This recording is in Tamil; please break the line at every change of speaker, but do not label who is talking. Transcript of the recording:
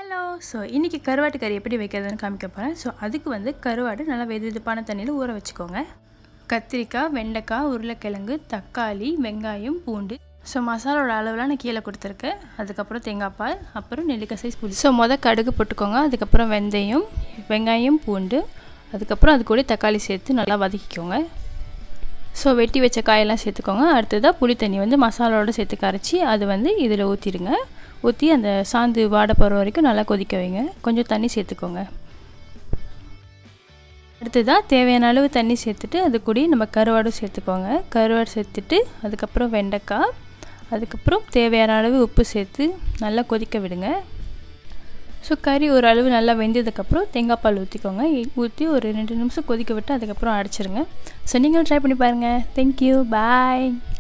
ஹலோ ஸோ இன்றைக்கி கருவாட்டு கறி எப்படி வைக்கிறதுன்னு காமிக்க போகிறேன் ஸோ அதுக்கு வந்து கருவாடு நல்லா வெது வெதுப்பான தண்ணியில் ஊற வச்சுக்கோங்க கத்திரிக்காய் வெண்டைக்காய் உருளைக்கிழங்கு தக்காளி வெங்காயம் பூண்டு ஸோ மசாலோட அளவுலாம் நான் கீழே கொடுத்துருக்கேன் அதுக்கப்புறம் தேங்காய் பால் அப்புறம் நெல்லிக்காய் சைஸ் புளி ஸோ மொதல் கடுகு போட்டுக்கோங்க அதுக்கப்புறம் வெந்தயம் வெங்காயம் பூண்டு அதுக்கப்புறம் அது கூட தக்காளி சேர்த்து நல்லா வதக்கிக்கோங்க ஸோ வெட்டி வச்ச காயெல்லாம் சேர்த்துக்கோங்க அடுத்ததாக புளி தண்ணி வந்து மசாலாவோட சேர்த்து கரைச்சி அது வந்து இதில் ஊற்றிடுங்க ஊற்றி அந்த சாந்து வாட போகிற வரைக்கும் நல்லா கொதிக்க வைங்க கொஞ்சம் தண்ணி சேர்த்துக்கோங்க அடுத்ததாக தேவையான அளவு தண்ணி சேர்த்துட்டு அது கூட நம்ம கருவாடும் சேர்த்துக்கோங்க கருவாடு சேர்த்துட்டு அதுக்கப்புறம் வெண்டைக்காய் அதுக்கப்புறம் தேவையான அளவு உப்பு சேர்த்து நல்லா கொதிக்க விடுங்க ஸோ கறி ஒரு அளவு நல்லா வெந்ததுக்கப்புறம் தேங்காய் பால் ஊற்றிக்கோங்க ஊற்றி ஒரு ரெண்டு நிமிஷம் கொதிக்க விட்டு அதுக்கப்புறம் அடிச்சிருங்க ஸோ நீங்களும் ட்ரை பண்ணி பாருங்கள் தேங்க்யூ பாய்